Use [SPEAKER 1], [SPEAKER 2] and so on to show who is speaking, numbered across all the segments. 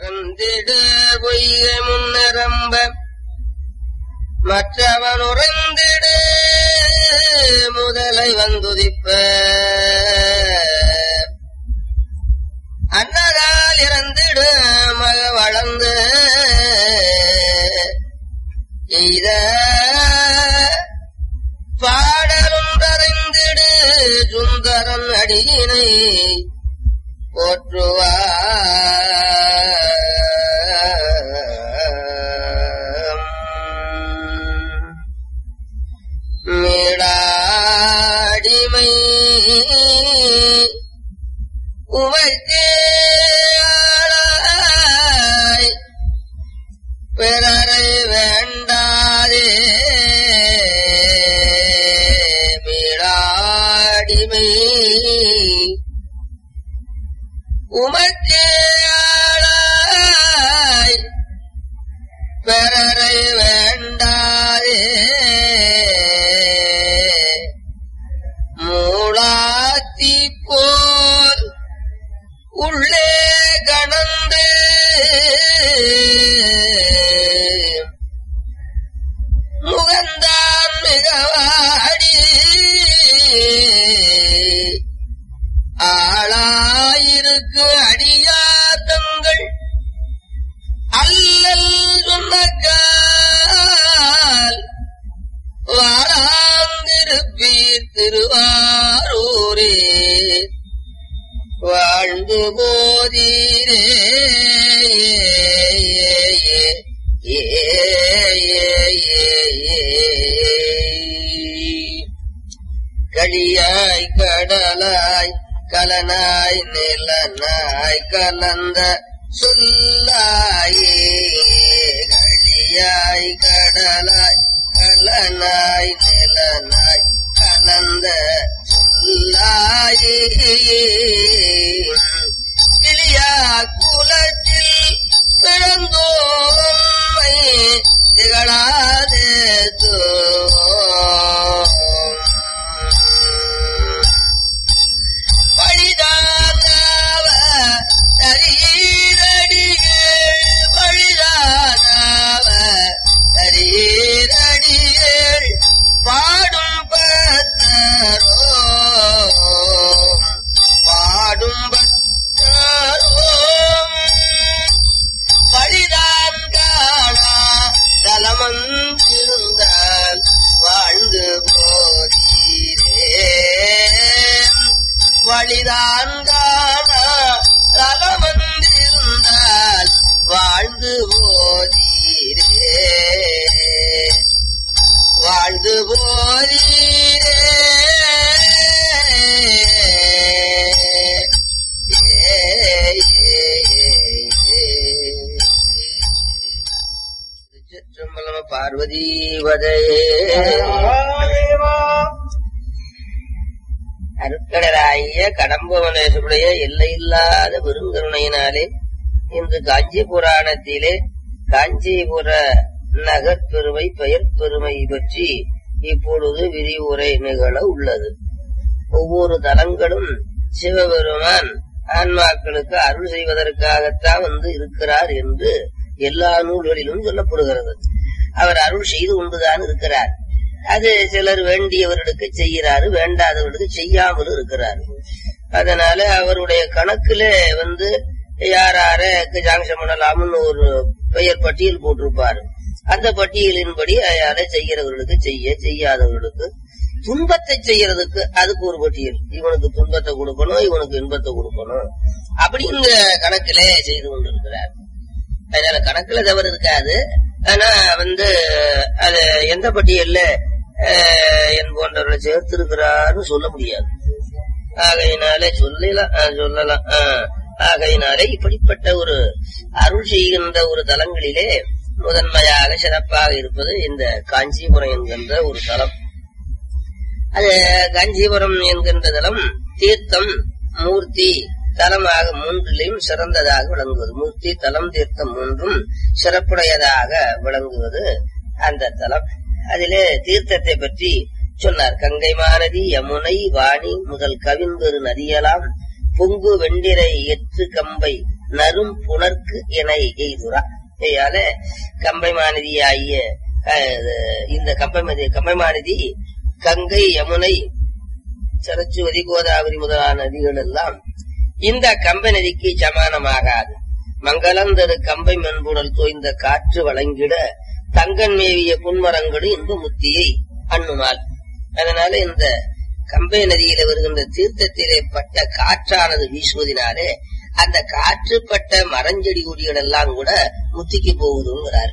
[SPEAKER 1] இறந்திடு பொய்கை முன்னிரம்ப மற்றவன் உறைந்திடு முதலை வந்துதிப்ப அன்னதால் இறந்திடு மக வளர்ந்து எய்த பாடலும் தரைந்திடு சுந்தரன் அடியினை போற்றுவாம் மீளாடிமை உமைக்கு ஆளாய் பிறரை வேண்டாதே மீளாடிமை உமக்கு ஆளாய் பிறரை வேண்டாதே மூளாத்தி போல் உள்ளே கணந்து முகந்தான் மிகவாடி ஆளாயிருக்கு அடியாத்தங்கள் அல்லல் சொன்னக்கால் வாழாந்திருப்பீர் திருவாரூரே வாழ்ந்து போதீரே ஏ, ஏ, ஏ, ஏ. களியாய் கடலாய் கலனாய் நிலனாய் கலந்த சொல்லாயே களியாய் கடலாய் கலனாய் நிலனாய் கலந்த சொல்லாயே கிளியா குலத்தில் பிறந்தோமை திகழாதே தோ பழிதாதாவ தரீரடியே பழிதாதாவ தரீரடியே பாடும் பத்தரோ பாடும் பத்தரோ வழிதான் காணா தலமந்திருந்தால் வாழ்ந்து போதீரே வழிதான் காணா தலமந்திருந்தால் வாழ்ந்து போதீரே வாழ்ந்து போதீரே பார்வதி வதையே அருட்கடலாகிய கடம்பவனேசுடைய எல்லையில்லாத பெருங்கருணையினாலே இன்று காஞ்சி புராணத்திலே காஞ்சிபுர நகர்பெருமை பெயர் பெருமை பற்றி இப்பொழுது விரிவுரை நிகழ உள்ளது ஒவ்வொரு தலங்களும் சிவபெருமான் ஆன்மாக்களுக்கு அருள் செய்வதற்காகத்தான் வந்து இருக்கிறார் என்று எல்லா நூல்களிலும் சொல்லப்படுகிறது அவர் அருள் செய்து கொண்டுதான் இருக்கிறார் அது சிலர் வேண்டியவர்களுக்கு செய்கிறாரு வேண்டாதவர்களுக்கு செய்யாமல் இருக்கிறார் அதனால அவருடைய கணக்குல வந்து யாரார ஜாங்ஷம் பண்ணலாம்னு ஒரு பெயர் பட்டியல் போட்டிருப்பாரு அந்த பட்டியலின்படி அதை செய்கிறவர்களுக்கு செய்ய செய்யாதவர்களுக்கு துன்பத்தை செய்யறதுக்கு அதுக்கு ஒரு பட்டியல் இவனுக்கு துன்பத்தை கொடுக்கணும் இவனுக்கு இன்பத்தை கொடுக்கணும் அப்படிங்கிற கணக்கிலே செய்து கொண்டிருக்கிறார் அதனால கணக்குல தவறு இருக்காது ஆனா வந்து அது எந்த பட்டியல்ல அஹ், என் போன்றவர்களை சேர்த்திருக்கிறார்னு சொல்ல முடியாது ஆகையினாலே சொல்லலாம் அஹ், சொல்லலாம் அஹ், ஆகையினாலே இப்படிப்பட்ட ஒரு அருள் செய்கின்ற ஒரு தலங்களிலே முதன்மையாக சிறப்பாக இருப்பது இந்த காஞ்சிபுரம் என்கின்ற ஒரு தலம் அது காஞ்சிபுரம் என்கின்ற தலம் தீர்த்தம் மூர்த்தி தலமாக மூன்றிலையும் சிறந்ததாக விளங்குவது மூர்த்தி தலம் தீர்த்தம் மூன்றும் சிறப்புடையதாக விளங்குவது அந்த தலம் அதிலே தீர்த்தத்தை பற்றி சொன்னார் கங்கை மாநதி யமுனை வாணி முதல் கவின்பெரு நதியெல்லாம் பொங்கு வெண்டிரை எற்று கம்பை நரும் புணர்க்கு இணை எய்துரா ஐயால கம்பைமானதி ஆகிய அஹ், இந்த கம்பைமதி கம்பைமானதி கங்கை யமுனை சரச்சுவதி கோதாவரி முதலான நதிகள் எல்லாம் இந்த கம்பை நதிக்கு சமானமாகாது மங்களந்தரு கம்பை மென்புடல் தோய்ந்த காற்று வழங்கிட தங்கன் மேவிய புன்மரங்களும் இன்ப முத்தியை அண்ணுமாள் அதனால இந்த கம்பை நதியில வருகின்ற தீர்த்தத்திலே பட்ட காற்றானது வீசுவதினாலே அந்த காற்று பட்ட மரஞ்செடி கொடிகள் எல்லாம் கூட முத்திக்கு போகுதுங்கிறார்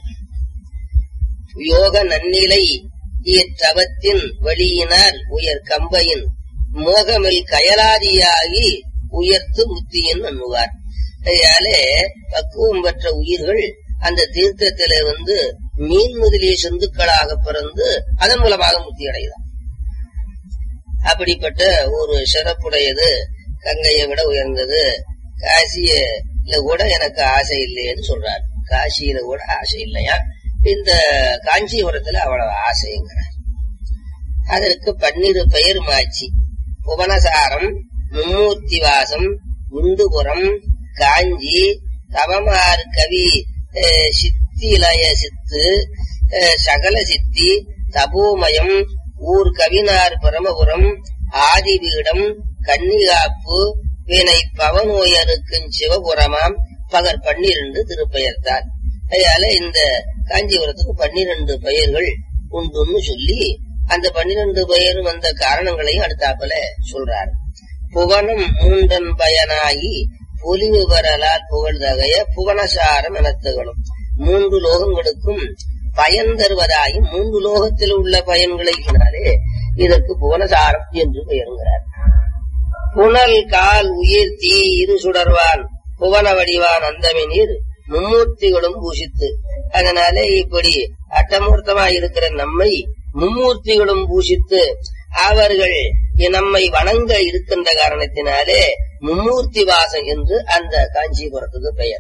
[SPEAKER 1] யோக நன்னிலை இத்தவத்தின் வழியினால் உயர் கம்பையின் மோகமில் கயலாதியாகி உயர்த்து முத்தியின் அண்ணுவார் அதனாலே பக்குவம் பெற்ற உயிர்கள் அந்த தீர்த்தத்திலே வந்து மீன் முதலிய சிந்துக்களாக பிறந்து அதன் மூலமாக முத்தி அடையலாம் அப்படிப்பட்ட ஒரு சிறப்புடையது கங்கையை விட உயர்ந்தது காசியில கூட எனக்கு ஆசை இல்லைன்னு சொல்றார் காசியில கூட ஆசை இல்லையா இந்த காஞ்சிபுரத்துல அவ்வளவு ஆசைங்கிறார் அதற்கு பன்னிரு பெயர் மாச்சி புவனசாரம் மும்மூர்த்தி வாசம் குண்டுபுரம் காஞ்சி தவமார் கவி அஹ், சித்திலய சித்து அஹ், சகல சித்தி தபோமயம் ஊர் கவினார் பரமபுரம் ஆதிபீடம் கன்னிகாப்பு வினை பவநோயருக்கும் சிவபுரமாம் பகர் பன்னிரண்டு திருப்பெயர்த்தார் அதனால இந்த காஞ்சிபுரத்துக்கு பன்னிரண்டு பெயர்கள் உண்டுன்னு சொல்லி அந்த பன்னிரண்டு பெயரும் வந்த காரணங்களையும் அடுத்தாப்புல சொல்றார் புவனம் மூன்றன் பயனாகி பொலிவு வரலால் புகழ்தகைய புவனசாரம் என திகழும் மூன்று லோகங்களுக்கும் பயன் தருவதாய் மூன்று லோகத்தில் உள்ள பயன்களை சொன்னாலே இதற்கு புவனசாரம் என்று பெயருங்கிறார் புனல் கால் உயிர் தீ இரு சுடர்வான் புவன வடிவான் அந்தமினீர் மும்மூர்த்திகளும் பூஷித்து அதனாலே இப்படி அட்டமூர்த்தமாய் இருக்கிற நம்மை மும்மூர்த்திகளும் பூஷித்து அவர்கள் நம்மை வணங்க இருக்கின்ற காரணத்தினாலே மும்மூர்த்தி வாசம் என்று அந்த காஞ்சிபுரத்துக்கு பெயர்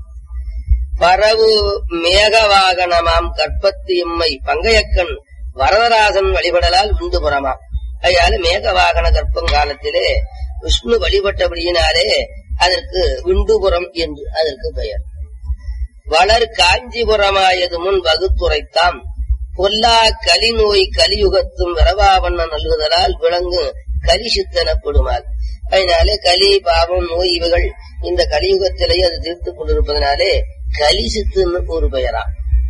[SPEAKER 1] பரவு மேகவாகனமாம் கற்பத்து எம்மை பங்கையக்கன் வரதராசன் வழிபடலால் உண்டு புறமாம் அதனால மேகவாகன கற்பம் காலத்திலே விஷ்ணு வழிபட்டபடியினாலே அதற்கு விண்டுபுரம் என்று அதற்கு பெயர் வளர் காஞ்சிபுரமாயது முன் வகுத்துரைத்தாம் பொல்லா கலி நோய் கலியுகத்தும் வரவாவண்ண நல்குதலால் விளங்கும் கலி சித்தனப்படுமால் அதனாலே கலி பாவம் நோய் இவைகள் இந்த கலியுகத்திலேயே அது தீர்த்துக் கொண்டிருப்பதனாலே கலி சித்துன்னு ஒரு பெயரா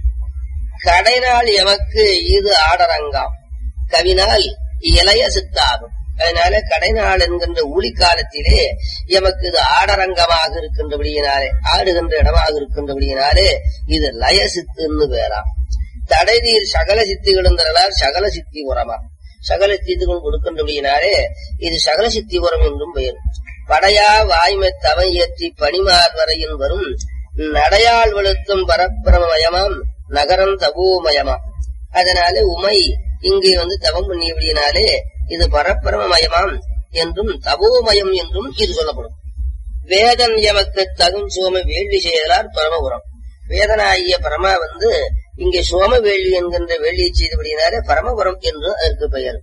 [SPEAKER 1] கடைநாள் எமக்கு இது ஆடரங்காம் கவினால் இளைய சித்தாகும் அதனால கடைநாள் என்கின்ற ஊழி காலத்திலே எமக்கு இது ஆடரங்கமாக இருக்கின்றபடியினாலே ஆடுகின்ற இடமாக இருக்கின்றபடியினாலே இது லய சித்துன்னு பேராம் தடைநீர் சகல சித்திகளுங்கிறதால் சகல சித்தி உரமா சகல சித்திகள் கொடுக்கின்றபடியினாலே இது சகல சித்தி உரம் என்றும் பெயர் படையா வாய்மை தவம் இயற்றி பணிமார் வரையின் வரும் நடையாள் வெளுத்தும் பரப்பிரமயமாம் நகரம் தபோமயமாம் அதனாலே உமை இங்கே வந்து தவம் பண்ணியபடியினாலே இது பரப்பிரமயமாம் என்றும் தபோமயம் என்றும் இது சொல்லப்படும் வேதன் எமக்கு தகும் சோம வேள்வி செய்தலார் பரமபுரம் வேதனாகிய பரமா வந்து இங்கே சோம வேள்வி என்கின்ற வேள்வியை செய்தபடியினாலே பரமபுரம் என்று அதற்கு பெயர்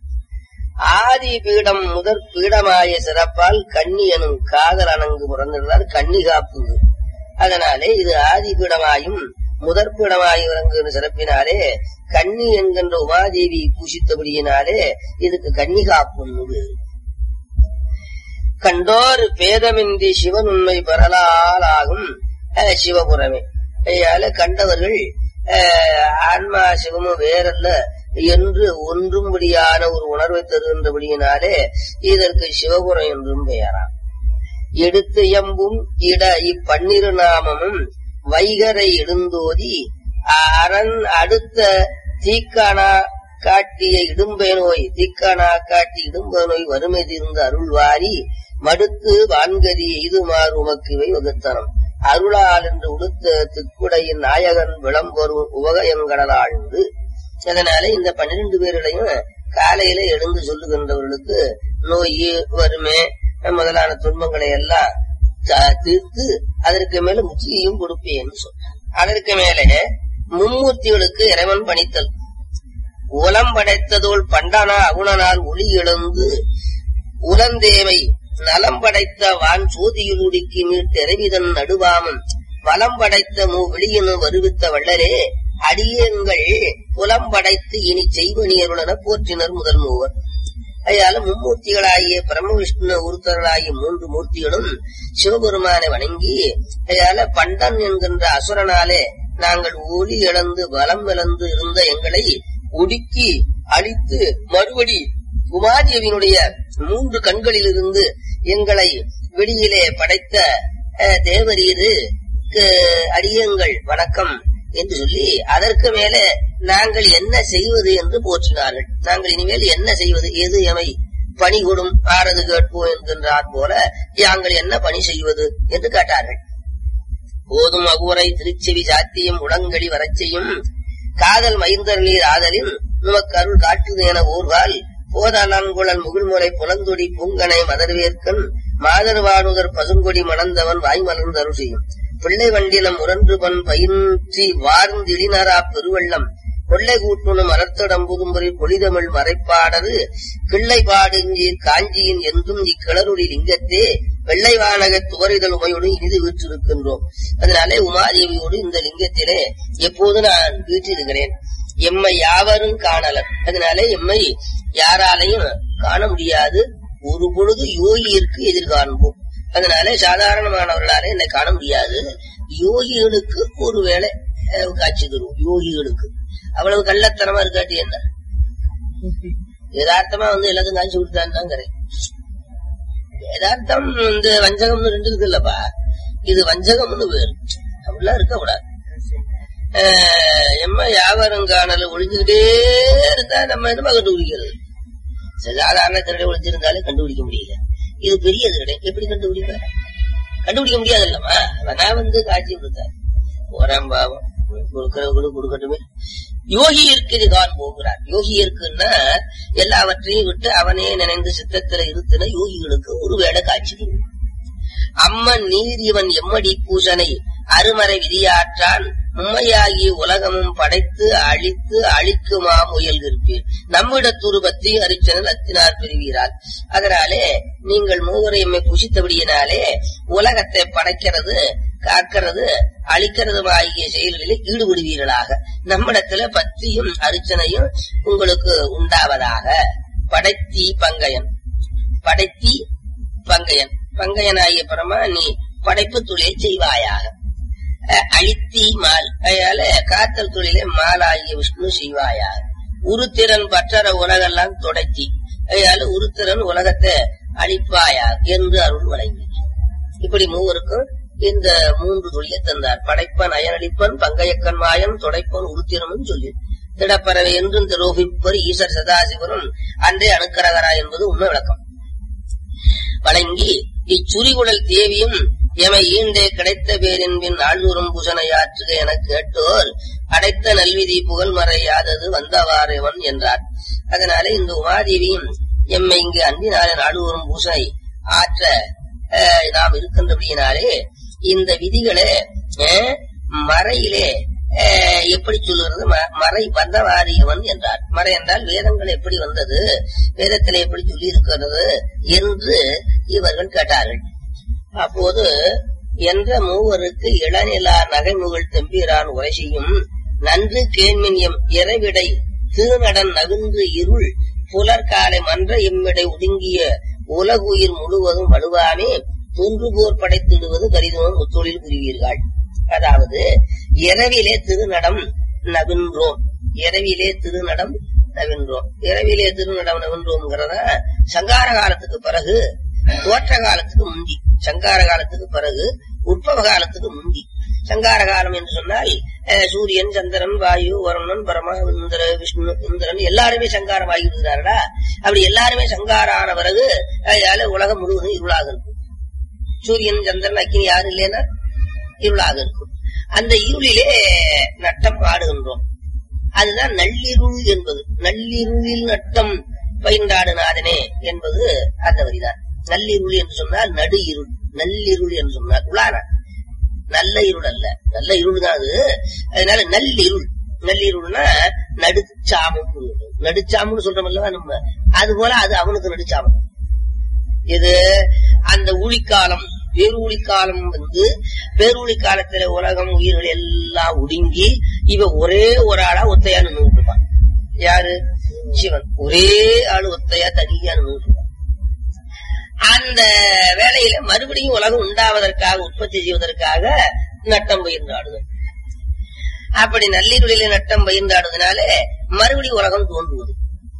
[SPEAKER 1] ஆதி பீடம் முதற் பீடமாய சிறப்பால் கன்னி எனும் காதல் அணங்கு பிறந்திருந்தார் கன்னி காப்பு அதனாலே இது ஆதி பீடமாயும் முதற் பீடமாய் விளங்குகிற சிறப்பினாலே கன்னி என்கின்ற உமாதேவி பூசித்தபடியினாலே இதுக்கு கன்னி காப்புன்னு பேரு. கண்டோர் பேதமின்றி சிவன் உண்மை பெறலாலாகும் அஹ், சிவபுரமே ஐயால கண்டவர்கள் அஹ், ஆன்மா சிவமும் வேறல்ல என்று ஒன்றும்படியான ஒரு உணர்வை தருகின்றபடியினாலே இதற்கு சிவபுரம் என்றும் பெயராம் எடுத்து எம்பும் இட இப்பன்னிரு நாமமும் வைகரை எழுந்தோதி அரண் அடுத்த தீக்கானா காட்டிய இடும்பை நோய் தீக்கானா காட்டி இடும்பை நோய் வறுமை தீர்ந்த அருள்வாரி மடுத்து வான்கதி எய்துமாறு உமக்கு இவை வகுத்தனம் அருளால் என்று உடுத்த திக்குடையின் நாயகன் விளம்பரும் உவகயங்கடலாழ்ந்து அதனால இந்த பன்னிரண்டு பேர்களையும் காலையில எழுந்து சொல்லுகின்றவர்களுக்கு நோய் வறுமை முதலான துன்பங்களை எல்லாம் த- தீர்த்து அதற்கு மேல முக்கியம் கொடுப்பேன்னு சொல்றார் அதற்கு மேலே மும்மூர்த்திகளுக்கு இறைவன் பணித்தல் உலம் படைத்ததோள் பண்டானா அகுணனால் ஒளி இழந்து உலந்தேவை நலம் படைத்த வான் சோதியுளுடிக்கு மீட்டெரவிதன் நடுவாமம் வலம் படைத்த மூ வெளியினு வருவித்த வள்ளலே அடியங்கள் புலம் படைத்து இனி செய்வனியருடன போற்றினர் முதல் மூவர் அதனால மும்மூர்த்திகளாகிய பிரம்ம விஷ்ணு ஒருத்தர்களாகிய மூன்று மூர்த்திகளும் சிவபெருமானை வணங்கி அதனால பண்டன் என்கின்ற அசுரனாலே நாங்கள் ஒளி இழந்து பலம் இழந்து இருந்த எங்களை ஒடுக்கி அழித்து மறுபடி உமாதேவியினுடைய மூன்று கண்களிலிருந்து எங்களை வெளியிலே படைத்த அஹ், தேவரீரு அடியங்கள் வணக்கம் என்று சொல்லி அதற்கு மேலே நாங்கள் என்ன செய்வது என்று போற்றினார்கள் நாங்கள் இனிமேல் என்ன செய்வது எது எமை பணி கொடும் ஆறது கேட்போம் என்கின்றார் போல நாங்கள் என்ன பணி செய்வது என்று கேட்டார்கள் போதும் அகுரை திருச்செவி சாத்தியம் உடங்கடி வரச்செய்யும் காதல் மைந்தர்நீர் ஆதலின் உமக்கு அருள் காட்டுது என ஊர்வால் போதாளான்குழல் முகில்முறை புலந்தொடி பூங்கனை மதர்வேற்கன் மாதர்வாடுதர் பசுங்கொடி மணந்தவன் வாய்மலர்ந்தருள் செய்யும் பிள்ளை வண்டிலம் முரன்றுபன் பயின்றி வார்ந்திடினரா பெருவெள்ளம் கொள்ளை கூட்டுணும் மலர்த்தடம் புதும்புரி பொலிதமிழ் மறைப்பாடது கிள்ளை பாடுங்கீர் காஞ்சியின் என்றும் இக்கிளருடி லிங்கத்தே வெள்ளை வானக துவரிதல் உமையோடு இனிது வீற்றிருக்கின்றோம் அதனாலே உமாதேவியோடு இந்த லிங்கத்திலே எப்போது நான் வீற்றிருக்கிறேன் எம்மை யாவரும் காணலர் அதனாலே எம்மை யாராலையும் காண முடியாது ஒரு பொழுது யோகியிற்கு எதிர்காண்போம் அதனாலே சாதாரணமானவர்களாலே என்னை காண முடியாது யோகிகளுக்கு ஒருவேளை அஹ், காட்சி தருவோம் யோகிகளுக்கு அவ்வளவு கள்ளத்தனமா இருக்காட்டி என்ன யதார்த்தமா வந்து எல்லாத்தையும் காட்சி கொடுத்தான்னு தான் கரை யதார்த்தம் இந்த வஞ்சகம்னு ரெண்டு இருக்குல்லப்பா இது வஞ்சகம்னு வேறு அப்படிலாம் இருக்க கூடாது ஆஹ் எம்ம வியாபாரம் காணல ஒழிஞ்சுக்கிட்டே இருந்தா நம்ம என்னமா கண்டுபிடிக்கிறது சாதாரண திருடை ஒழிச்சிருந்தாலே கண்டுபிடிக்க முடியல இது பெரிய திருடை எப்படி கண்டுபிடிப்ப கண்டுபிடிக்க முடியாது இல்லம்மா நான் வந்து காட்சி கொடுத்தேன் போறான் பாவம் கொடுக்கிறவங்களுக்கு கொடுக்கட்டுமே யோகி இருக்குது தான் போகிறார் யோகி இருக்குன்னா எல்லாவற்றையும் விட்டு அவனே நினைந்து சித்தத்துல இருத்துன யோகிகளுக்கு ஒரு வேளை காட்சி கொடுக்கும் அம்மன் நீர் இவன் எம்மடி பூசனை அருமறை விதியாற்றான் உண்மையாகி உலகமும் படைத்து அழித்து அழிக்குமா முயல்கிருப்பீர் நம்மிடத்துரு பற்றி அரிச்சனல் அத்தினார் பெறுவீரால் அதனாலே நீங்கள் மூவரை எம்மை புசித்தபடியினாலே உலகத்தை படைக்கிறது காக்கிறது அழிக்கிறது ஆகிய செயல்களில் ஈடுபடுவீர்களாக நம்மிடத்துல பக்தியும் அர்ச்சனையும் உங்களுக்கு உண்டாவதாக படைத்தி பங்கயன் படைத்தி பங்கயன் பங்கயனாகிய பரமா நீ படைப்பு தொழிலை செய்வாயாக அஹ், அழித்தி மால் அதனால காத்தல் தொழிலை மாலாகிய விஷ்ணு செய்வாயாக உருத்திரன் பற்றற உலகெல்லாம் தொடச்சி அதனால உருத்திரன் உலகத்தை அழிப்பாயா என்று அருள் வழங்கி இப்படி மூவருக்கும் இந்த மூன்று தொழிலை தந்தார் படைப்பன் அயனடிப்பன் பங்கையக்கன் மாயன் தொடைப்பன் உருத்திரனும் சொல்லி திடப்பறவை என்றும் திரோபிப்பர் ஈசர் சதாசிவரும் அன்றே அணுக்கரகரா என்பது உண்மை விளக்கம் வழங்கி இச்சுரிகுழல் தேவியும் எமை ஈண்டே கிடைத்த பேரின்பின் நாள்தோறும் புசனையாற்றுக எனக் கேட்டோர் அடைத்த நல்விதி புகழ் மறையாதது வந்தவாறவன் என்றார் அதனால இந்த உமாதேவியும் எம்மை இங்கு அன்பினாலே நாடுதோறும் பூசனை ஆற்ற அஹ், நாம் இருக்கின்றபடியினாலே இந்த விதிகளை அஹ், மறையிலே அஹ், எப்படி சொல்லுகிறது ம- மறை வந்தவாரியவன் என்றார் மறை என்றால் வேதங்கள் எப்படி வந்தது வேதத்தில் எப்படி சொல்லி இருக்கிறது என்று இவர்கள் கேட்டார்கள் அப்போது என்ற மூவருக்கு இளநிலா நகைமுகள் தெம்பீரான் உரை செய்யும் நன்று கேண்மினியம் இறைவிடை திருநடன் நகுந்து இருள் புலர்காலை மன்ற எம்மிடை ஒடுங்கிய உலகுயிர் முழுவதும் வலுவாமே தோன்றுபோர் படைத்திடுவது கரிதமும் முத்தொழில் புரிவீர்கள் அதாவது இரவிலே திருநடம் நவின்றோம் இரவிலே திருநடம் நவின்றோம் இரவிலே திருநடம் நவின்றோம்ங்கிறத சங்கார காலத்துக்கு பிறகு தோற்ற காலத்துக்கு முந்தி சங்கார காலத்துக்கு பிறகு உற்பவ காலத்துக்கு முந்தி சங்கார காலம் என்று சொன்னால் அஹ், சூரியன் சந்திரன் வாயு வருணன் பரமா இந்திர விஷ்ணு இந்திரன் எல்லாருமே சங்காரம் ஆகிவிடுகிறார்களா அப்படி எல்லாருமே சங்காரம் ஆன பிறகு அதனால உலகம் முழுவதும் இருளாக இருக்கும் சூரியன் சந்திரன் அக்கினி யாரும் இல்லைன்னா இருளாக இருக்கும் அந்த இருளிலே நட்டம் ஆடுகின்றோம் அதுதான் நள்ளிருள் என்பது நள்ளிருளில் நட்டம் பயின்றாடு நாதனே என்பது அந்த வரிதான் நள்ளிருள் என்று சொன்னால் நடு இருள் நள்ளிருள் என்று சொன்னால் உலான நல்ல இருள் அல்ல நல்ல இருள் தான் அது அதனால நள்ளிருள் நள்ளிருள்னா நடுச்சாமம் நடுச்சாமம்னு சொல்றோம் அல்லவா நம்ம அது போல அது அவனுக்கு நடுச்சாமம் இது அந்த ஊழிக்காலம் பேரூழி காலம் வந்து பேரூழி காலத்துல உலகம் உயிர்கள் எல்லாம் ஒடுங்கி இவ ஒரே ஒரு ஆளா ஒத்தையா நின்று இருப்பான் யாரு சிவன் ஒரே ஆளு ஒத்தையா தனியா நின்று இருப்பான் அந்த வேலையில மறுபடியும் உலகம் உண்டாவதற்காக உற்பத்தி செய்வதற்காக நட்டம் பயிர்ந்தாடுதல் அப்படி நள்ளிருளில நட்டம் பயிர்ந்தாடுவதனால மறுபடியும் உலகம் தோன்றுவது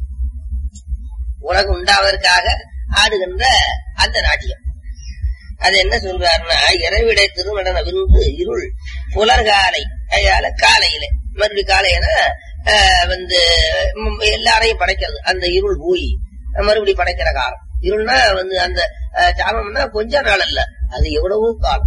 [SPEAKER 1] உலகம் உண்டாவதற்காக ஆடுகின்ற அந்த நாட்டியம் அது என்ன சொல்றாருன்னா இரவிடை திருநடன விருந்து இருள் புலர்காலை அதனால காலையில மறுபடியும் காலையினா ஆஹ், வந்து ம், எல்லாரையும் படைக்கிறது அந்த இருள் போய் மறுபடியும் படைக்கிற காலம் இருள்னா வந்து அந்த ஆஹ், சாமம்னா கொஞ்ச நாள் அல்ல அது எவ்வளவோ காலம்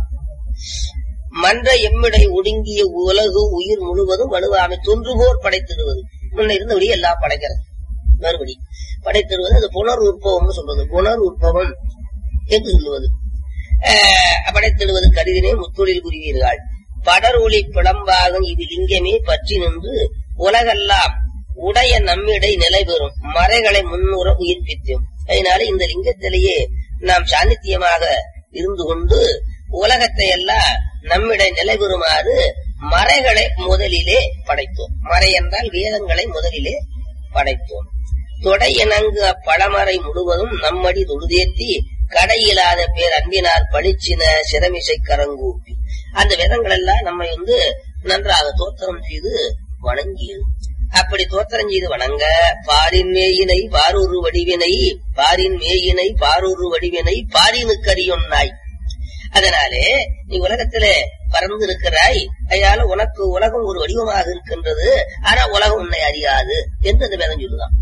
[SPEAKER 1] மன்ற எம்மிடை ஒடுங்கிய உலகு உயிர் முழுவதும் வலுவாமை தொன்றுபோர் படைத்திடுவது முன்ன இருந்தபடி எல்லாம் படைக்கிறது மறுபடி படைத்திடுவது அது புனர் உற்பவம்னு சொல்றது புனர் உற்பவம் என்று சொல்லுவது ஆஹ், படைத்திடுவது கருதினே முத்தொழில் புரிவீர்கள் படர் ஒளி பிளம்பாகும் இது லிங்கமே பற்றி நின்று உலகெல்லாம் உடைய நம்மிடை நிலை பெறும் மறைகளை முன்னுற உயிர்ப்பித்தோம் அதனால இந்த லிங்கத்திலேயே நாம் சாநித்தியமாக இருந்து கொண்டு உலகத்தை எல்லாம் நம்மிடை நிலை பெறுமாறு மறைகளை முதலிலே படைத்தோம் மறை என்றால் வேதங்களை முதலிலே படைத்தோம் தொடை இணங்கு அப்பழமறை முழுவதும் நம்மடி தொழுதேத்தி கடையில்லாத பேர் அன்பினார் பளிச்சின சிரமிசை கரங்கூப்பி அந்த வேதங்கள் எல்லாம் நம்மை வந்து நன்றாக தோத்திரம் செய்து வணங்கியது அப்படி தோத்திரம் செய்து வணங்க பாரின் மேயினை பாரூரு வடிவினை பாரின் மேயினை பாரூரு வடிவினை பாரினுக்கரியொன்னாய் அதனாலே நீ உலகத்திலே பறந்து இருக்கிறாய் அதனால உனக்கு உலகம் ஒரு வடிவமாக இருக்கின்றது ஆனா உலகம் உன்னை அறியாது என்று அந்த வேதம் சொல்லுதான்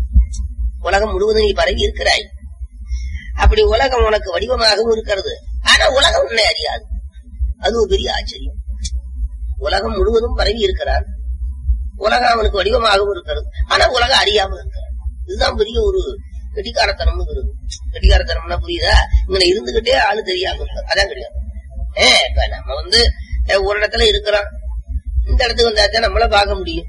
[SPEAKER 1] உலகம் முழுவதும் நீ பரவி இருக்கிறாய் அப்படி உலகம் உனக்கு வடிவமாகவும் இருக்கிறது ஆனா உலகம் உன்னை அறியாது அது ஒரு பெரிய ஆச்சரியம் உலகம் முழுவதும் பரவி இருக்கிறான் உலகம் அவனுக்கு வடிவமாகவும் இருக்கிறது ஆனா உலகம் அறியாம இருக்கிறான் இதுதான் பெரிய ஒரு கெட்டிக்காரத்தனம் இருக்குது கெட்டிக்காரத்தனம்னா புரியுதா இங்க இருந்துகிட்டே ஆளு தெரியாம இருக்காது அதான் கிடையாது ஏ இப்ப நம்ம வந்து அஹ், ஒரு இடத்துல இருக்கிறோம் இந்த இடத்துக்கு வந்தாதான் நம்மள பார்க்க முடியும்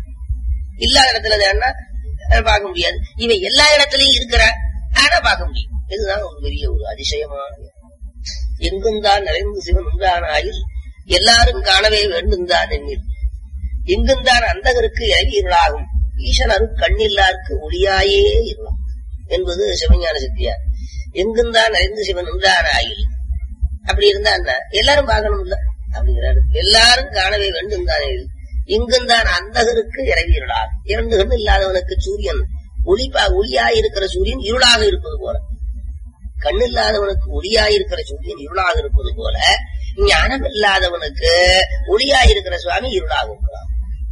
[SPEAKER 1] இல்லாத இடத்துல தேடினா, அஹ், பார்க்க முடியாது இவன் எல்லா இடத்துலயும் இருக்கிறான் ஆனா பார்க்க முடியும் இதுதான் ஒரு பெரிய ஒரு அதிசயமான எங்கும் தான் நிறைந்து சிவன் உண்டானாயில் எல்லாரும் காணவே வேண்டும் தான் எண்ணில் எங்கும் தான் அந்தகருக்கு இறங்கியர்களாகும் ஈசனரு கண்ணில்லாருக்கு ஒளியாயே இருளாம் என்பது சிவஞான சித்தியார் எங்கும் தான் நிறைந்து சிவன் உண்டானாயில் அப்படி இருந்தா என்ன எல்லாரும் பார்க்கணும் இல்ல அப்படிங்கிறாரு எல்லாரும் காணவே வேண்டும் தானே எங்கும் தான் அந்தகருக்கு இறங்கியர்களாக இரண்டு கண்ணு இல்லாதவனுக்கு சூரியன் ஒளிப்பா ஒளியாய் இருக்கிற சூரியன் இருளாக இருப்பது போல கண்ணு இல்லாதவனுக்கு ஒளியாய் இருக்கிற சூரியன் இருளாக இருப்பது போல ஞானம் இல்லாதவனுக்கு ஒளியாய் இருக்கிற சுவாமி இருளாக இருக்கிறான்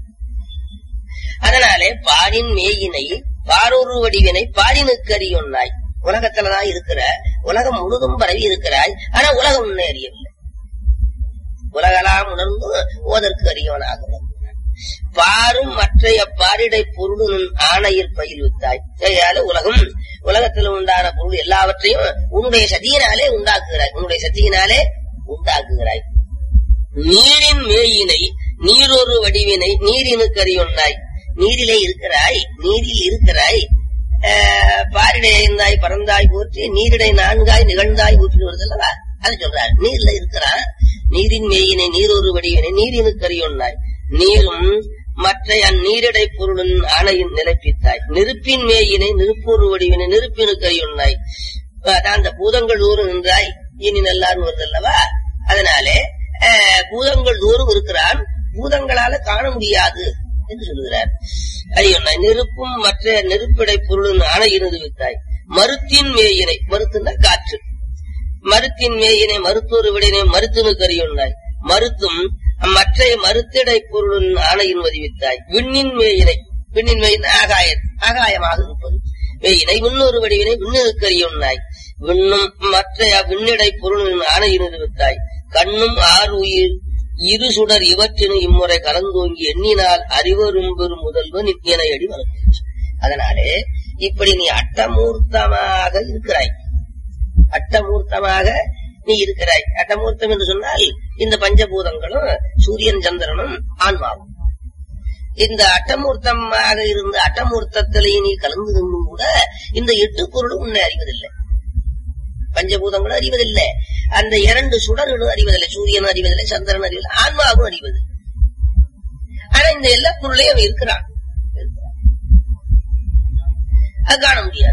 [SPEAKER 1] அதனாலே பாரின் மேயினை பாரூர் வடிவினை பாரினுக்கு அறியொன்னாய் உலகத்துலதான் இருக்கிற உலகம் முழுதும் பரவி இருக்கிறாய் ஆனா உலகம் உன்னை அறியவில்லை உலகலாம் உணர்ந்து ஓதற்கு அறியவனாக பாரும் மற்றைய பாரிடை பொருளும் ஆணையில் பயில்வித்தாய் ஆகையால உலகம் உலகத்தில் உண்டான பொருள் எல்லாவற்றையும் உன்னுடைய சதியினாலே உண்டாக்குகிறாய் உன்னுடைய சக்தியினாலே உண்டாக்குகிறாய் நீரின் மேயினை நீரொரு வடிவினை நீரினுக்கு அறியொன்னாய் நீரிலே இருக்கிறாய் நீரில் இருக்கிறாய் ஆஹ், பாரிடை ஐந்தாய் பறந்தாய் போற்றி நீரிடை நான்காய் நிகழ்ந்தாய் ஊற்றி வருது அல்லவா அது சொல்றார் நீர்ல இருக்கிறான் நீரின் மேயினை நீரொரு வடிவினை நீரினுக்கு அறியொன்னாய் நீரும் மற்ற அந்நீரிடை பொருளின் ஆணையின் நிலைப்பித்தாய் நெருப்பின் மேயினை நெருப்பொரு வடிவினை நெருப்பினுக்கு அறியொன்னாய் அதான் அந்த பூதங்கள் தோறும் நின்றாய் இனி நல்லான்னு வருது அல்லவா அதனாலே ஆஹ், பூதங்கள் தோறும் இருக்கிறான் பூதங்களால காண முடியாது என்று சொல்லுகிறார் அறியொன்னாய் நெருப்பும் மற்ற நெருப்பிடை பொருளின் ஆணையினது வித்தாய் மருத்தின் மேயினை மருத்துன்னா காற்று மருத்தின் மேயினை மருத்துவரு விடனை மருத்துவனுக்கு அறியொன்னாய் மருத்தும் மற்ற மருத்திடை பொருளின் ஆணையின் வதிவித்தாய் விண்ணின் மேயினை விண்ணின் மேயின் ஆகாய ஆகாயமாக இருப்பது மேயினை விண்ணொரு வடிவினை விண்ணுக்கு அறியொன்னாய் விண்ணும் மற்ற விண்ணிடை பொருளின் ஆணையின் வித்தாய் கண்ணும் ஆறு உயிர் இரு சுடர் இவற்றினும் இம்முறை கலந்தோங்கி எண்ணினால் அறிவரும் பெரும் முதல்வன் என அடி வளர்த்து அதனாலே இப்படி நீ அட்டமூர்த்தமாக இருக்கிறாய் அட்டமூர்த்தமாக நீ இருக்கிறாய் அட்டமூர்த்தம் என்று சொன்னால் இந்த பஞ்சபூதங்களும் சூரியன் சந்திரனும் ஆன்மாவும் இந்த அட்டமூர்த்தமாக இருந்த அட்டமூர்த்தத்திலே நீ கலந்து நின்றும் கூட இந்த எட்டு பொருளும் உன்னை அறிவதில்லை பஞ்சபூதங்களும் அறிவதில்லை அந்த இரண்டு சுடர்களும் அறிவதில்லை சூரியன் அறிவதில்லை சந்திரன் அறிவதில்லை ஆன்மாவும் அறிவது ஆனா இந்த எல்லா பொருளையும் அவன் இருக்கிறான் அது காண முடியாது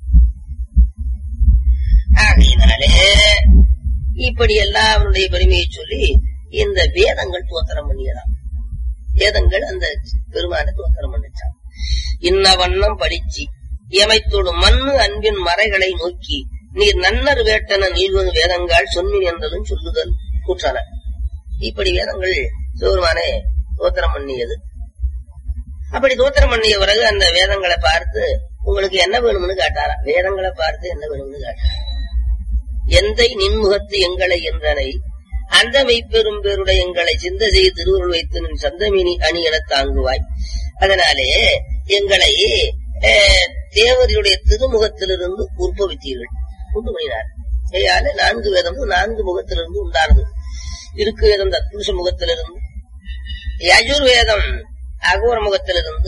[SPEAKER 1] ஆகையினாலே இப்படி எல்லாம் அவனுடைய பெருமையை சொல்லி இந்த வேதங்கள் தோத்திரம் பண்ணியதாம் வேதங்கள் அந்த பெருமான தோத்திரம் பண்ணிச்சான் இன்ன வண்ணம் படிச்சு எமைத்தோடு மண்ணு அன்பின் மறைகளை நோக்கி நீர் நன்னர் வேட்டன நீள்வது வேதங்கள் சொன்மின் என்றதும் சொல்லுதல் கூற்றன இப்படி வேதங்கள் சிவருமானே தோத்திரம் பண்ணியது அப்படி தோத்திரம் பண்ணிய பிறகு அந்த வேதங்களை பார்த்து உங்களுக்கு என்ன வேணும்னு கேட்டாரா வேதங்களை பார்த்து என்ன வேணும்னு கேட்டாரா எந்தை நின்முகத்து எங்களை என்றனை அந்த மெய்ப்பெரும் பேருடைய எங்களை சிந்த செய்து திருவுருள் வைத்து நின் சந்தமினி அணி என தாங்குவாய் அதனாலே எங்களை அஹ், தேவருடைய திருமுகத்திலிருந்து உற்பவித்தீர்கள் உண்டு பண்ணினார் கையால நான்கு வேதமும் நான்கு முகத்திலிருந்து உண்டானது இருக்கு வேதம் தத்புருஷ முகத்திலிருந்து யஜுர்வேதம் அகோர முகத்திலிருந்து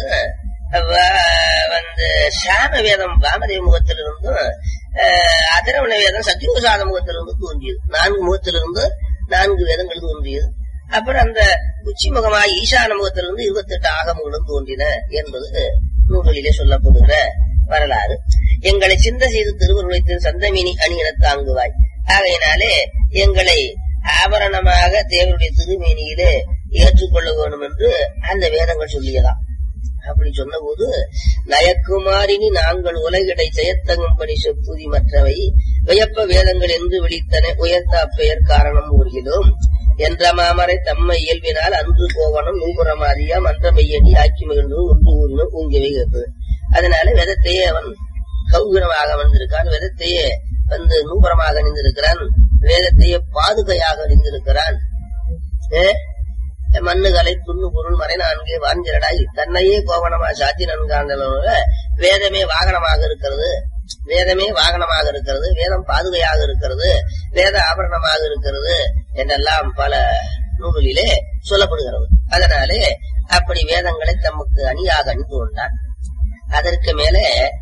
[SPEAKER 1] வ- வந்து சாம வேதம் வாமதேவ முகத்திலிருந்தும் அஹ், அதரவண வேதம் சத்யோசாத முகத்திலிருந்து தோன்றியது நான்கு முகத்திலிருந்து நான்கு வேதங்கள் தோன்றியது அப்புறம் அந்த உச்சி முகமாய் ஈசான முகத்திலிருந்து இருபத்தி எட்டு ஆகமங்களும் தோன்றின என்பது நூல்களிலே சொல்லப்படுகிற வரலாறு எங்களை சிந்த செய்து திருவருளைத்தின் சந்தமினி அணியின தாங்குவாய் ஆகையினாலே எங்களை ஆபரணமாக தேவருடைய திருமேனியிலே ஏற்றுக்கொள்ள வேண்டும் என்று அந்த வேதங்கள் சொல்லியதாம் அப்படி சொன்னபோது நயக்குமாரினி நாங்கள் உலகிடை செயத்தங்கும்படி செப்புதி மற்றவை வியப்ப வேதங்கள் என்று விழித்தன உயர்த்தா பெயர் காரணம் ஊர்கிலும் என்ற மாமரை தம்மை இயல்பினால் அன்று கோவனம் நூபுரமாதியா மன்றமையணி ஆக்கி மகிழ்ந்து ஒன்று ஊரினும் ஊங்கியவை கேட்பது அதனால வேதத்தையே அவன் கௌகரமாக வந்திருக்கான் வேதத்தையே வந்து நூபுரமாக அணிந்திருக்கிறான் வேதத்தையே பாதுகையாக அணிந்திருக்கிறான் ஏ? மண்ணுகளை துண்ணு பொருள் மறை நான்கே வாஞ்சிரடாய் தன்னையே கோவணமா சாத்தி நன்காண்டலோட வேதமே வாகனமாக இருக்கிறது வேதமே வாகனமாக இருக்கிறது வேதம் பாதுகையாக இருக்கிறது வேத ஆபரணமாக இருக்கிறது என்றெல்லாம் பல நூல்களிலே சொல்லப்படுகிறது அதனாலே அப்படி வேதங்களை தமக்கு அணியாக அணிந்து கொண்டார் அதற்கு மேலே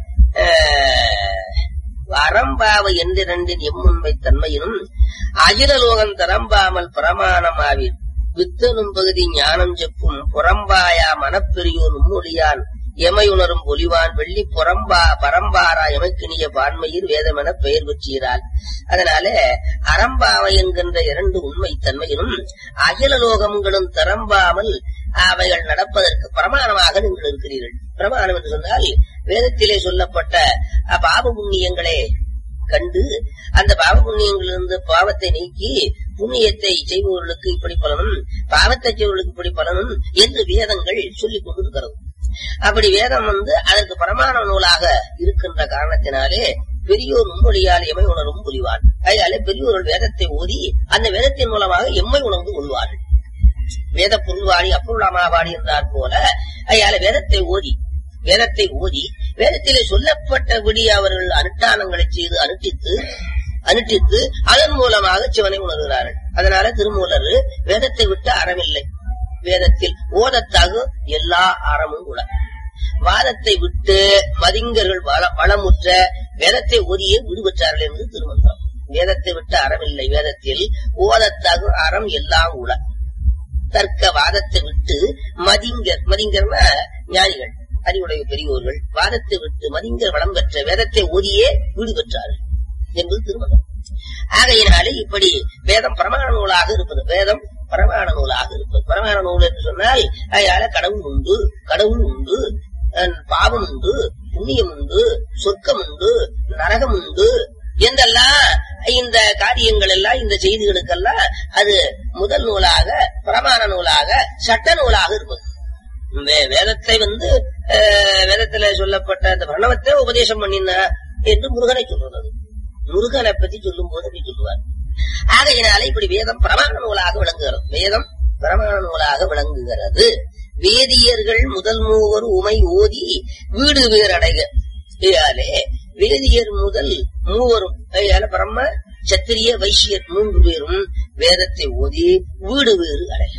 [SPEAKER 1] ஆஹ், வரம்பாவ என்றிரண்டின் எம்முண்மை தன்மையினும் அகிலலோகம் தரம்பாமல் பிரமாணமாவில் வித்தனும் பகுதி ஞானம் செப்பும் புறம்பாயா மனப்பெரியோர் உம்மொழியான் எமையுணரும் பொலிவான் வெள்ளி புறம்பா பரம்பாரா எமைக்கினிய பான்மையில் வேதமென பெயர் பெற்றீரால் அதனால அறம்பாவை என்கின்ற இரண்டு உண்மை தன்மையிலும் அகில லோகங்களும் தரம்பாமல் அவைகள் நடப்பதற்கு பிரமாணமாக நீங்கள் இருக்கிறீர்கள் பிரமாணம் என்று சொன்னால் வேதத்திலே சொல்லப்பட்ட அஹ், பாவ புண்ணியங்களே கண்டு அந்த பாவ புண்ணியங்களிலிருந்து பாவத்தை நீக்கி புண்ணியத்தை செய்பவர்களுக்கு இப்படி பலனும் பாவத்தை செய்பவர்களுக்கு இப்படி பலனும் என்று வேதங்கள் சொல்லிக் கொண்டிருக்கிறது அப்படி வேதம் வந்து அதற்கு பிரமாண நூலாக இருக்கின்ற காரணத்தினாலே பெரியோர் முன்மொழியால் எமை உணரும் புரிவார் அதனாலே பெரியோர்கள் வேதத்தை ஓதி அந்த வேதத்தின் மூலமாக எம்மை உணர்ந்து கொள்வார்கள் வேத பொருள்வாணி அப்பொருளாமாவாணி என்றார் போல அதனால வேதத்தை ஓதி வேதத்தை ஓதி வேதத்திலே சொல்லப்பட்டபடி அவர்கள் அனுஷ்டானங்களை செய்து அனுஷ்டித்து அனுஷ்டித்து அதன் மூலமாக சிவனை உணர்கிறார்கள் அதனால திருமூலர் வேதத்தை விட்டு அறமில்லை வேதத்தில் ஓதத்தாக எல்லா அறமும் கூட வாதத்தை விட்டு மதிங்கர்கள் வள- வளமுற்ற வேதத்தை ஓதியே விடுபட்டார்கள் என்று திருமந்திரம் வேதத்தை விட்டு அறமில்லை வேதத்தில் ஓதத்தாக அறம் எல்லாம் உள தர்க்க வாதத்தை விட்டு மதிங்கர் மதிங்கர்னா ஞானிகள் அறிவுடைய பெரியோர்கள் வாதத்தை விட்டு மதிங்கர் வளம் பெற்ற வேதத்தை ஓதியே வீடு பெற்றார்கள் என்பது திருமணம் ஆகையினாலே இப்படி வேதம் பிரமாண நூலாக இருப்பது வேதம் பிரமாண நூலாக இருப்பது பிரமாண நூல் என்று சொன்னால் அதனால கடவுள் உண்டு கடவுள் உண்டு அஹ், பாவம் உண்டு புண்ணியம் உண்டு சொர்க்கம் உண்டு நரகம் உண்டு என்றெல்லாம் இந்த காரியங்கள் எல்லாம் இந்த செய்திகளுக்கெல்லாம் அது முதல் நூலாக பிரமாண நூலாக சட்ட நூலாக இருப்பது வே- வேதத்தை வந்து அஹ், வேதத்துல சொல்லப்பட்ட அந்த பிரணவத்தை உபதேசம் பண்ணின என்று முருகனை சொல்றது அது. முருகனை பத்தி சொல்லும் போது அப்படி சொல்லுவார் ஆகையினால இப்படி வேதம் பிரமாண நூலாக விளங்குகிறது வேதம் பிரமாண நூலாக விளங்குகிறது வேதியர்கள் முதல் மூவர் உமை ஓதி வீடு வேறடைக இதாலே வேதியர் முதல் மூவரும் இதால பிரம்ம சத்திரிய வைசியர் மூன்று பேரும் வேதத்தை ஓதி வீடு வேறு அடைக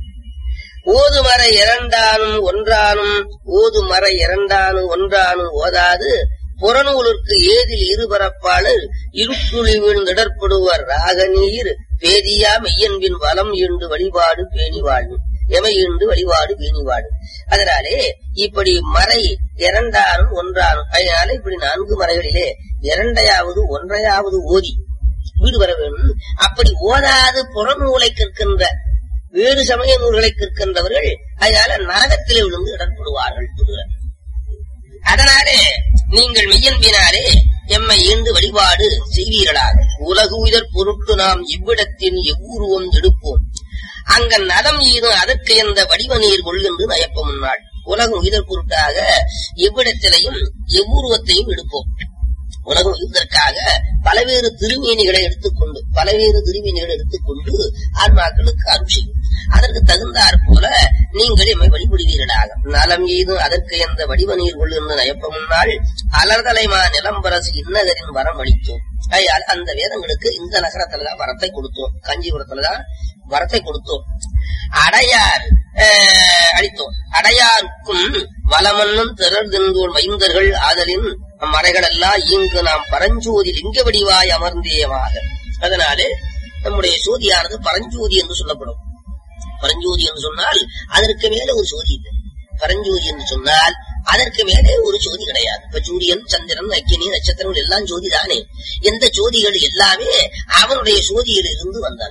[SPEAKER 1] ஓதுமர இரண்டானும் ஒன்றானும் ஓதுமர இரண்டானும் ஒன்றானும் ஓதாது புறநூலுக்கு ஏதில் இருபரப்பாளர் இருட்டுளி வீழ்ந்திடர்ப்படுவர் ராக நீர் பேதியா மெய்யன்பின் வலம் ஈண்டு வழிபாடு பேணி வாழும் எமை ஈண்டு வழிபாடு பேணி வாழும் அதனாலே இப்படி மறை இரண்டாரும் ஒன்றாரும் அதனால இப்படி நான்கு மறைகளிலே இரண்டையாவது ஒன்றையாவது ஓதி வீடு வர வேண்டும் அப்படி ஓதாது புறநூலை கற்கின்ற வேறு சமய நூல்களை கற்கின்றவர்கள் அதனால நரகத்திலே விழுந்து இடர்படுவார்கள் சொல்கிறார். அதனாலே நீங்கள் மெய்யன்பினாலே எம்மை ஈண்டு வழிபாடு செய்வீர்களாக உலகு உயிர் பொருட்டு நாம் இவ்விடத்தின் எவ்வூருவம் எடுப்போம் அங்க நலம் ஈதும் அதற்கு எந்த வடிவ நீர் கொள்கின்று நயப்ப முன்னாள் உலகம் உயிர் பொருட்டாக எவ்விடத்திலையும் எவ்வூருவத்தையும் எடுப்போம் உலகம் இதற்காக பலவேறு திருமேனிகளை எடுத்துக்கொண்டு பலவேறு திருமேனிகளை எடுத்துக்கொண்டு ஆன்மாக்களுக்கு அருள் செய்யும் அதற்கு தகுந்தாற் போல நீங்கள் எம்மை வழிபடுவீர்களாக நலம் எய்தும் அதற்கு எந்த வடிவ நீர் கொள்ளுன்னு நயப்ப முன்னால் அலர்தலைமா நிலம்பரசு இன்னகரின் வரம் அளித்தோம் ஆகையால் அந்த வேதங்களுக்கு இந்த நகரத்துலதான் வரத்தை கொடுத்தோம் காஞ்சிபுரத்துலதான் வரத்தை கொடுத்தோம் அடையார் அஹ், அளித்தோம் அடையாருக்கும் வளமன்னும் திரள் தின்கோள் மைந்தர்கள் ஆதலின் மறைகளெல்லாம் இங்கு நாம் பரஞ்சோதி லிங்க வடிவாய் அமர்ந்தேமாக அதனாலே நம்முடைய சோதியானது பரஞ்சோதி என்று சொல்லப்படும் பரஞ்சோதி என்று சொன்னால் அதற்கு மேல ஒரு சோதி இல்லை பரஞ்சோதி என்று சொன்னால் அதற்கு மேலே ஒரு ஜோதி கிடையாது இப்ப சூரியன் சந்திரன் அக்கினி நட்சத்திரங்கள் எல்லாம் ஜோதி தானே எந்த ஜோதிகள் எல்லாமே அவனுடைய ஜோதியில் இருந்து வந்தன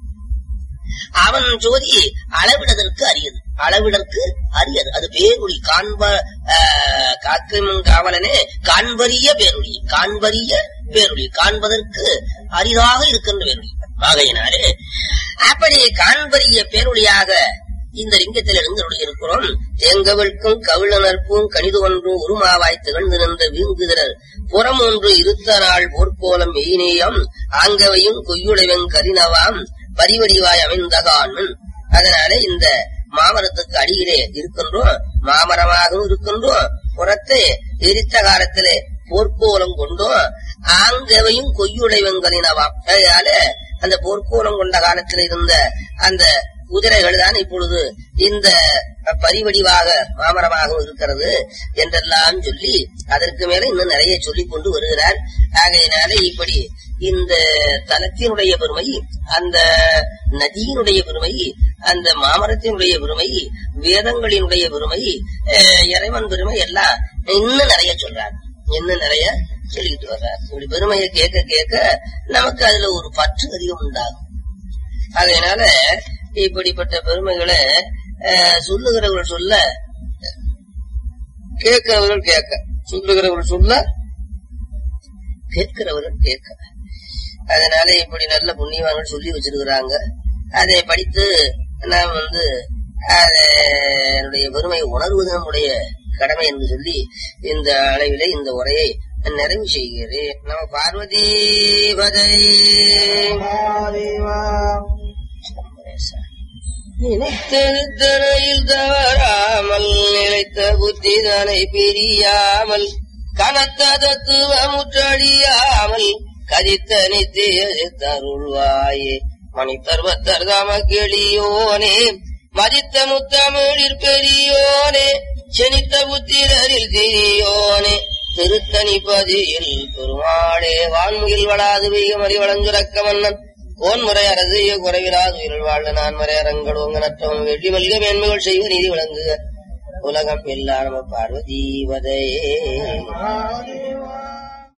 [SPEAKER 1] அவன் ஜோதி அளவிடதற்கு அரியது அளவிடற்கு அரியது அது பேரொளி காண்ப ஆஹ், காக்கும் காவலனே காண்பரிய பேரொளி காண்பரிய பேரொளி காண்பதற்கு அரிதாக இருக்கின்ற பேரொளி ஆகையினாலே அப்படி காண்பரிய பேரொளியாக இந்த லிங்கத்தில் எழுந்தருளி இருக்கிறோம் தேங்கவிழ்க்கும் கவிழனர்ப்பும் கணிது ஒன்றும் உருமாவாய் திகழ்ந்து நின்ற வீங்குதிரர் புறம் ஒன்று இருத்த நாள் போர்க்கோலம் மெய்நேயம் ஆங்கவையும் கொய்யுடைவன் கரினவாம் பரிவடிவாய் அமைந்தகான் அதனால இந்த மாமரத்துக்கு அடியிலே இருக்கின்றோம் மாமரமாகவும் இருக்கின்றோம் புறத்தை எரித்த காலத்திலே போர்க்கோலம் கொண்டோம் ஆங்கவையும் கொய்யுடைவங்களினவாம் அதனால அந்த போர்க்கோலம் கொண்ட காலத்தில் இருந்த அந்த குதிரைகள் தான் இப்பொழுது இந்த பரிவடிவாக மாமரமாகவும் இருக்கிறது என்றெல்லாம் சொல்லி அதற்கு மேல இன்னும் நிறைய சொல்லிக் கொண்டு வருகிறார் ஆகையினாலே இப்படி இந்த தலத்தினுடைய பெருமை அந்த நதியினுடைய பெருமை அந்த மாமரத்தினுடைய பெருமை வேதங்களினுடைய பெருமை அஹ், இறைவன் பெருமை எல்லாம் இன்னும் நிறைய சொல்றார் இன்னும் நிறைய சொல்லிக்கிட்டு வர்றார் இப்படி பெருமையை கேட்க கேட்க நமக்கு அதுல ஒரு பற்று அதிகம் உண்டாகும் அதனால இப்படிப்பட்ட பெருமைகளை அஹ், சொல்லுகிறவர்கள் சொல்ல கேட்கிறவர்கள் கேட்க சொல்லுகிறவர்கள் சொல்ல கேட்கிறவர்கள் கேட்க அதனால இப்படி நல்ல புண்ணியவான்கள் சொல்லி வச்சிருக்கிறாங்க அதை படித்து நாம் வந்து அதனுடைய பெருமையை உணர்வது நம்முடைய கடமை என்று சொல்லி இந்த அளவிலே இந்த உரையை நிறைவு செய்கிறேன் நம்ம பார்வதி பதை நினைத்தெழுத்தனையில் தவறாமல் நிலைத்த புத்திதனை பிரியாமல் கனத்த தத்துவ முற்றடியாமல் கதித்த நித்திய தருள்வாயே மணித்தர்வத்தர் தமக்கெளியோனே மதித்த முத்தமிழிற் பெரியோனே செனித்த புத்திரரில் திரியோனே திருத்தணி பதியில் பெருமாளே வான்முகில் வளாது வெய்கமறி வளங்குறக்க மன்னன் கோன்முறை அரசு குறைவிலாது உயிரில் வாழ்க நான் மறை அரங்கள் உங்க நற்றவன் வெற்றி மல்க மேன்மைகள் செய்வ நீதி விளங்குக உலகம் எல்லா நம பார்வதி வதையே